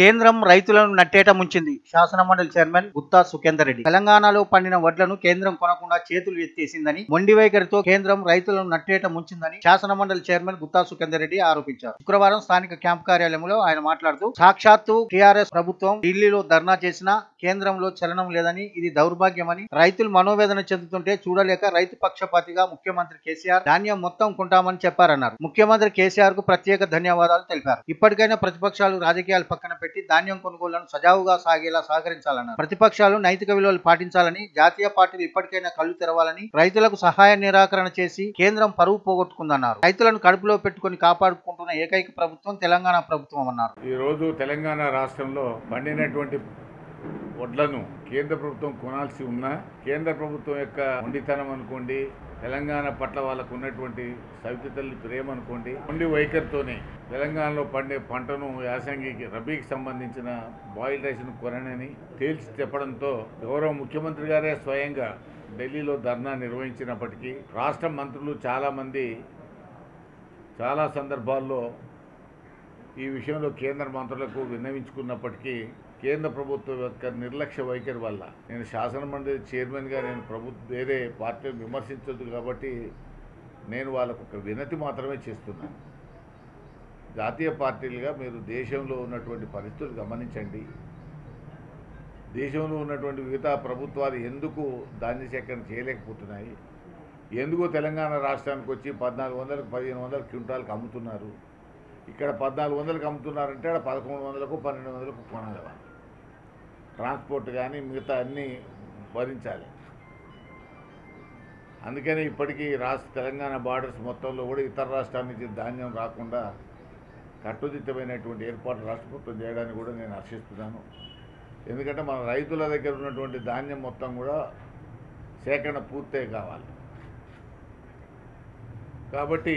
కేంద్రం రైతులను నట్టేట ముంచింది శాసనమండలి చైర్మన్ గుత్తా సుఖేందర్ రెడ్డి తెలంగాణలో పండిన వడ్లను కేంద్రం కొనకుండా చేతులు ఎత్తేసిందని మొండి వైఖరితో కేంద్రం రైతులను నట్టేట ముంచిందని శాసనమండలి చైర్మన్ గుత్తా సుఖేందర్ రెడ్డి ఆరోపించారు శుక్రవారం స్థానిక క్యాంప్ కార్యాలయంలో ఆయన మాట్లాడుతూ సాక్షాత్తు టీఆర్ఎస్ ప్రభుత్వం ఢిల్లీలో ధర్నా చేసినా కేంద్రంలో చలనం లేదని ఇది దౌర్భాగ్యమని రైతులు మనోవేదన చెందుతుంటే చూడలేక రైతు పక్షపాతిగా ముఖ్యమంత్రి కేసీఆర్ ధాన్యం మొత్తం కొంటామని చెప్పారన్నారు ముఖ్యమంత్రి కేసీఆర్ కు ప్రత్యేక ధన్యవాదాలు తెలిపారు ఇప్పటికైనా ప్రతిపక్షాలు రాజకీయాలు పక్కన పెట్టి ధాన్యం కొనుగోళ్లను సజావుగా సాగేలా సహకరించాలన్నారు ప్రతిపక్షాలు నైతిక విలువలు పాటించాలని జాతీయ పార్టీలు ఇప్పటికైనా కళ్ళు తెరవాలని రైతులకు సహాయ నిరాకరణ చేసి కేంద్రం పరువు పోగొట్టుకుందన్నారు రైతులను కడుపులో పెట్టుకుని కాపాడుకుంటున్న ఏకైక ప్రభుత్వం తెలంగాణ ప్రభుత్వం అన్నారు ఈరోజు తెలంగాణ రాష్ట్రంలో పండినటువంటి వడ్లను కేంద్ర ప్రభుత్వం కొనాల్సి ఉన్నా కేంద్ర ప్రభుత్వం యొక్క మొండితనం అనుకోండి తెలంగాణ పట్ల వాళ్ళకు ఉన్నటువంటి సవితి తల్లి ప్రేమ అనుకోండి మొండి వైఖరితోనే తెలంగాణలో పండే పంటను యాసంగికి రబీకి సంబంధించిన బాయిల్ రైస్ను కొనని తేల్చి చెప్పడంతో గౌరవ ముఖ్యమంత్రి గారే స్వయంగా ఢిల్లీలో ధర్నా నిర్వహించినప్పటికీ రాష్ట్ర మంత్రులు చాలామంది చాలా సందర్భాల్లో ఈ విషయంలో కేంద్ర మంత్రులకు విన్నవించుకున్నప్పటికీ కేంద్ర ప్రభుత్వం యొక్క నిర్లక్ష్య వైఖరి వల్ల నేను శాసనమండలి చైర్మన్గా నేను ప్రభుత్వ వేరే పార్టీని విమర్శించొద్దు కాబట్టి నేను వాళ్ళకు ఒక వినతి మాత్రమే చేస్తున్నాను జాతీయ పార్టీలుగా మీరు దేశంలో ఉన్నటువంటి పరిస్థితులు గమనించండి దేశంలో ఉన్నటువంటి మిగతా ప్రభుత్వాలు ఎందుకు ధాన్య సేకరణ చేయలేకపోతున్నాయి ఎందుకు తెలంగాణ రాష్ట్రానికి వచ్చి పద్నాలుగు వందలకు పదిహేను వందల క్వింటాలకు అమ్ముతున్నారు ఇక్కడ పద్నాలుగు వందలకు అమ్ముతున్నారంటే అక్కడ పదకొండు వందలకు పన్నెండు వందలకు కొనాలి వాళ్ళు. ట్రాన్స్పోర్ట్ కానీ మిగతా అన్నీ భరించాలి అందుకని ఇప్పటికీ రాష్ట్ర తెలంగాణ బార్డర్స్ మొత్తంలో కూడా ఇతర రాష్ట్రాల నుంచి ధాన్యం రాకుండా కట్టుదిట్టమైనటువంటి ఏర్పాట్లు రాష్ట్ర ప్రభుత్వం చేయడానికి కూడా నేను హర్షిస్తున్నాను ఎందుకంటే మన రైతుల దగ్గర ఉన్నటువంటి ధాన్యం మొత్తం కూడా సేకరణ పూర్తే కావాలి కాబట్టి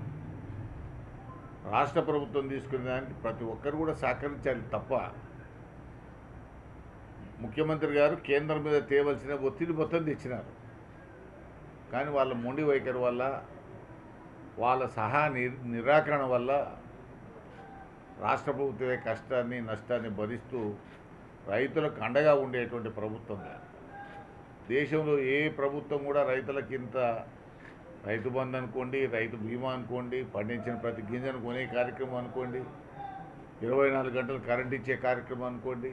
రాష్ట్ర ప్రభుత్వం తీసుకునే దానికి ప్రతి ఒక్కరు కూడా సహకరించాలి తప్ప ముఖ్యమంత్రి గారు కేంద్రం మీద తేవలసిన ఒత్తిడి మొత్తం తెచ్చినారు కానీ వాళ్ళ మొండి వైఖరి వల్ల వాళ్ళ సహా నిర్ నిరాకరణ వల్ల రాష్ట్ర ప్రభుత్వమే కష్టాన్ని నష్టాన్ని భరిస్తూ రైతులకు అండగా ఉండేటువంటి ప్రభుత్వం కాదు దేశంలో ఏ ప్రభుత్వం కూడా రైతులకి ఇంత రైతు బంధు అనుకోండి రైతు బీమా అనుకోండి పండించిన ప్రతి గింజను కొనే కార్యక్రమం అనుకోండి ఇరవై నాలుగు గంటలు కరెంట్ ఇచ్చే కార్యక్రమం అనుకోండి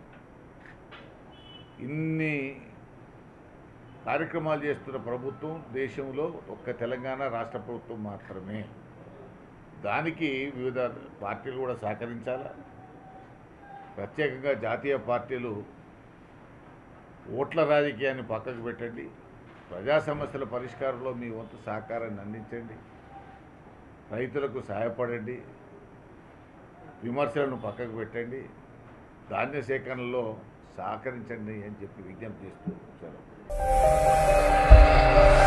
ఇన్ని కార్యక్రమాలు చేస్తున్న ప్రభుత్వం దేశంలో ఒక్క తెలంగాణ రాష్ట్ర ప్రభుత్వం మాత్రమే దానికి వివిధ పార్టీలు కూడా సహకరించాలా ప్రత్యేకంగా జాతీయ పార్టీలు ఓట్ల రాజకీయాన్ని పక్కకు పెట్టండి ప్రజా సమస్యల పరిష్కారంలో మీ వంతు సహకారాన్ని అందించండి రైతులకు సహాయపడండి విమర్శలను పక్కకు పెట్టండి ధాన్య సేకరణలో సహకరించండి అని చెప్పి విజ్ఞప్తి చేస్తూ సెలవు